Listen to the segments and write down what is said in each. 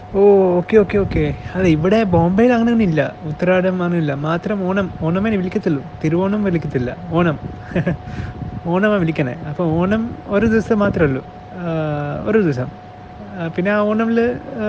ഓ okay okay okay അതെ ഇവിടെ ബോംബെയിൽ അങ്ങനെ ഇല്ല ഉത്തരാടം അങ്ങനെയില്ല മാത്രം ഓണം ഓണമേ വിളിക്കത്തുള്ളൂ തിരുവോണം വിളിക്കത്തില്ല ഓണം ഓണമാണ് വിളിക്കണേ അപ്പോൾ ഓണം ഒരു ദിവസം മാത്രമേ ഉള്ളൂ ആ, ഒരു ദിവസം ആ, പിന്നെ ആ ഓണമിൽ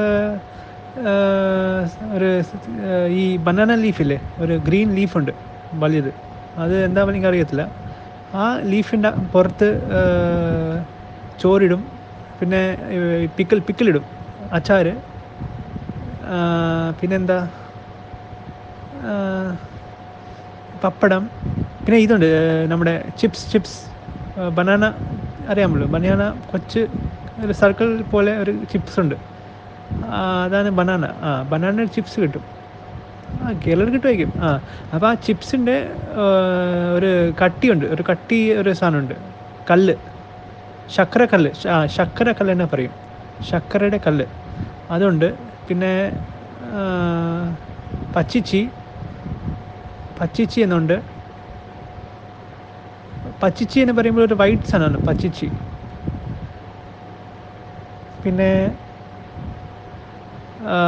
ഒരു ആ, ഈ ബനാന ലീഫില്ലേ ഒരു ഗ്രീൻ ലീഫുണ്ട് വലിയത് അത് എന്താ എനിക്ക് അറിയത്തില്ല ആ ലീഫിൻ്റെ പുറത്ത് ആ, ചോറിടും പിന്നെ പിക്കിൾ പിക്കിളിടും അച്ചാറ് ആ, പിന്നെന്താ ആ, പപ്പടം പിന്നെ ഇതുണ്ട് ഏ, നമ്മുടെ ചിപ്സ് ചിപ്സ് ബനാന അറിയാമല്ലോ ബനാന കൊച്ച് ഒരു സർക്കിൾ പോലെ ഒരു ചിപ്സ് ഉണ്ട് ആ, അതാണ് ബനാന ആ ബനാന ചിപ്സ് കിട്ടും ആ കേരളത്തിൽ കിട്ടുമായിരിക്കും ആ അപ്പോൾ ആ ചിപ്സിൻ്റെ ഒരു കട്ടിയുണ്ട് ഒരു കട്ടി ഒരു സാധനമുണ്ട് കല്ല് ശർക്കര കല്ല് ശ- ആ ശർക്കര കല്ല് തന്നെ പറയും ശർക്കരയുടെ കല്ല് അതുണ്ട് പിന്നെ ആ, പച്ചിച്ചി പച്ചിച്ചി എന്നുണ്ട് പച്ചിച്ചി എന്ന് പറയുമ്പോൾ ഒരു വൈറ്റ് സാധനമാണ് പച്ചിച്ചി പിന്നെ ആ,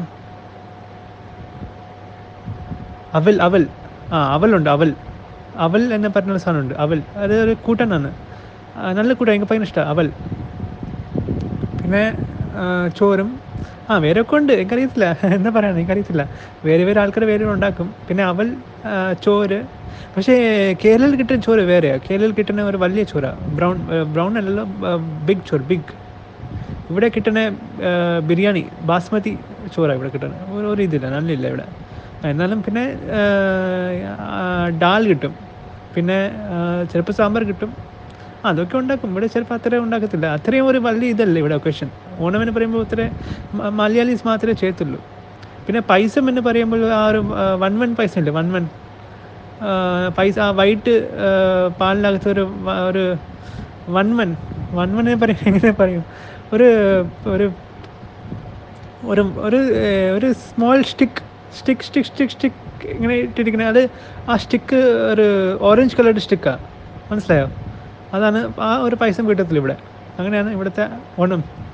അവൽ അവൽ ആ അവലുണ്ട് അവൽ അവൽ എന്ന് പറഞ്ഞ ഒരു സാധനമുണ്ട് അവൽ അത് ഒരു കൂട്ടനാണ് ആ, നല്ല കൂട്ടം എനിക്ക് ഭയങ്കര ഇഷ്ടമാണ് അവൽ പിന്നെ ആ, ചോറും ആ വേറെ ഒക്കെ ഉണ്ട് എനിക്കറിയത്തില്ല എന്താ പറയാൻ എനിക്കറിയത്തില്ല വേറെ വേറെ ആൾക്കാർ വേറെ ഉണ്ടാക്കും പിന്നെ അവൽ ആ, ചോറ് പക്ഷേ കേരളത്തിൽ കിട്ടുന്ന ചോറ് വേറെയാണ് കേരളത്തിൽ കിട്ടുന്ന ഒരു വലിയ ചോറ ബ്രൗൺ ബ്രൗൺ അല്ലല്ലോ ബിഗ് ചോറ് ബിഗ് ഇവിടെ കിട്ടുന്ന ആ, ബിരിയാണി ബാസ്മതി ചോറാണ് ഇവിടെ കിട്ടുന്നത് ഒരു ഒരു ഇതില്ല നല്ലില്ല ഇവിടെ ആ, എന്നാലും പിന്നെ ആ, ആ, ഡാൽ കിട്ടും പിന്നെ ചിലപ്പോൾ സാമ്പാർ കിട്ടും ആ, അതൊക്കെ ഉണ്ടാക്കും ഇവിടെ ചിലപ്പോൾ അത്രയും ഉണ്ടാക്കത്തില്ല അത്രയും ഒരു വലിയ ഇതല്ല ഇവിടെ ഒക്കേഷൻ ഓണം എന്ന് പറയുമ്പോൾ ഇത്ര മ- മലയാളീസ് മാത്രമേ ചെയ്യത്തുള്ളൂ പിന്നെ പൈസം എന്ന് പറയുമ്പോൾ ആ ഒരു വൺ വൺ പൈസ ഉണ്ട് വൺ വൺ പൈസ ആ വൈറ്റ് പാലിനകത്ത് ഒരു വ- ഒരു വൺ വൺ വൺ വൺ പറയും എങ്ങനെ പറയും ഒരു ഒരു ഒരു ഒരു ഏർ, ഒരു small stick stick stick stick stick ഇങ്ങനെ ഇട്ടിരിക്കുന്നത് അത് ആ സ്റ്റിക്ക് ഒരു ഓറഞ്ച് കളറുടെ സ്റ്റിക്കാണ് മനസ്സിലായോ അതാണ് ആ ഒരു പൈസ കിട്ടത്തില്ല ഇവിടെ അങ്ങനെയാണ് ഇവിടുത്തെ ഓണം